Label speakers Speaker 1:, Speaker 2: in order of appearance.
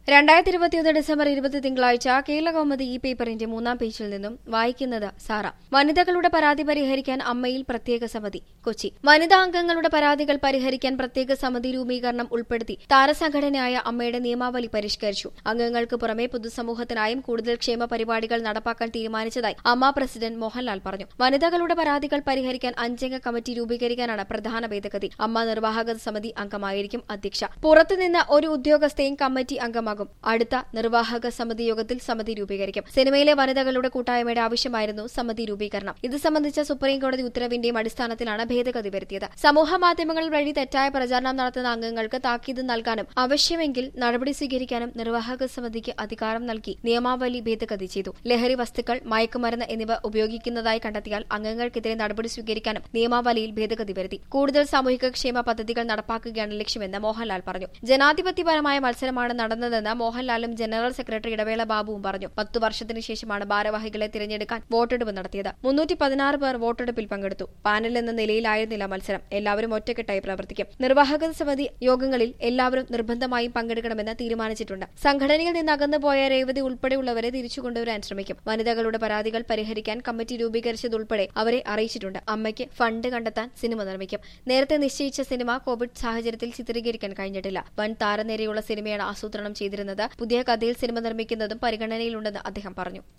Speaker 1: രണ്ടായിരത്തി ഇരുപത്തിയൊന്ന് ഡിസംബർ ഇരുപത് തിങ്കളാഴ്ച കേരള കൗമുദി ഈ പേപ്പറിന്റെ മൂന്നാം പേജിൽ നിന്നും വായിക്കുന്നത് സാറ വനിതകളുടെ പരാതി പരിഹരിക്കാൻ അമ്മയിൽ പ്രത്യേക സമിതി കൊച്ചി വനിതാ അംഗങ്ങളുടെ പരാതികൾ പരിഹരിക്കാൻ പ്രത്യേക സമിതി രൂപീകരണം ഉൾപ്പെടുത്തി താരസംഘടനയായ അമ്മയുടെ നിയമാവലി പരിഷ്കരിച്ചു അംഗങ്ങൾക്ക് പുറമെ പൊതുസമൂഹത്തിനായും കൂടുതൽ ക്ഷേമ പരിപാടികൾ നടപ്പാക്കാൻ തീരുമാനിച്ചതായി അമ്മ പ്രസിഡന്റ് മോഹൻലാൽ പറഞ്ഞു വനിതകളുടെ പരാതികൾ പരിഹരിക്കാൻ അഞ്ചംഗ കമ്മിറ്റി രൂപീകരിക്കാനാണ് പ്രധാന ഭേദഗതി അമ്മ നിർവാഹക സമിതി അംഗമായിരിക്കും അധ്യക്ഷ പുറത്തുനിന്ന് ഒരു ഉദ്യോഗസ്ഥയും കമ്മിറ്റി അംഗമാകും അടുത്ത നിർവാഹക സമിതി യോഗത്തിൽ സമിതി രൂപീകരിക്കും സിനിമയിലെ വനിതകളുടെ കൂട്ടായ്മയുടെ ആവശ്യമായിരുന്നു സമിതി രൂപീകരണം ഇത് സംബന്ധിച്ച സുപ്രീംകോടതി ഉത്തരവിന്റെയും അടിസ്ഥാനത്തിലാണ് ഭേദഗതി വരുത്തിയത് സമൂഹ മാധ്യമങ്ങൾ വഴി തെറ്റായ പ്രചാരണം നടത്തുന്ന അംഗങ്ങൾക്ക് താക്കീത് നൽകാനും ആവശ്യമെങ്കിൽ നടപടി സ്വീകരിക്കാനും നിർവാഹക സമിതിക്ക് അധികാരം നൽകി നിയമാവലി ഭേദഗതി ചെയ്തു ലഹരി വസ്തുക്കൾ മയക്കുമരുന്ന് എന്നിവ ഉപയോഗിക്കുന്നതായി കണ്ടെത്തിയാൽ അംഗങ്ങൾക്കെതിരെ നടപടി സ്വീകരിക്കാനും നിയമാവലിയിൽ ഭേദഗതി വരുത്തി കൂടുതൽ സാമൂഹിക ക്ഷേമ പദ്ധതികൾ നടപ്പാക്കുകയാണ് ലക്ഷ്യമെന്ന് മോഹൻലാൽ പറഞ്ഞു ജനാധിപത്യപരമായ മത്സരമാണ് നടന്നതെന്ന് മോഹൻലാലും ജനറൽ സെക്രട്ടറി ഇടവേള ബാബുവും പറഞ്ഞു പത്തു വർഷത്തിന് ശേഷമാണ് ഭാരവാഹികളെ തിരഞ്ഞെടുക്കാൻ വോട്ടെടുപ്പ് നടത്തിയത് മുന്നൂറ്റി പതിനാറ് പേർ വോട്ടെടുപ്പിൽ പങ്കെടുത്തു പാനൽ എന്ന നിലയിലായിരുന്നില്ല മത്സരം എല്ലാവരും ഒറ്റക്കെട്ടായി പ്രവർത്തിക്കും നിർവാഹക സമിതി യോഗങ്ങളിൽ എല്ലാവരും നിർബന്ധമായും പങ്കെടുക്കണമെന്ന് തീരുമാനിച്ചിട്ടുണ്ട് സംഘടനയിൽ നിന്ന് അകന്നുപോയ രേവതി ഉൾപ്പെടെയുള്ളവരെ തിരിച്ചു കൊണ്ടുവരാൻ ശ്രമിക്കും വനിതകളുടെ പരാതികൾ പരിഹരിക്കാൻ കമ്മിറ്റി രൂപീകരിച്ചതുൾപ്പെടെ അവരെ അറിയിച്ചിട്ടുണ്ട് അമ്മയ്ക്ക് ഫണ്ട് കണ്ടെത്താൻ സിനിമ നിർമ്മിക്കും നേരത്തെ നിശ്ചയിച്ച സിനിമ കോവിഡ് സാഹചര്യത്തിൽ ചിത്രീകരിക്കാൻ കഴിഞ്ഞിട്ടില്ല വൻ താരനിരയുള്ള സിനിമയാണ് ആസൂത്രണം ചെയ്തിരുന്നത് പുതിയ കഥയിൽ സിനിമ നിർമ്മിക്കുന്നതും പരിഗണനയിലുണ്ടെന്ന് അദ്ദേഹം പറഞ്ഞു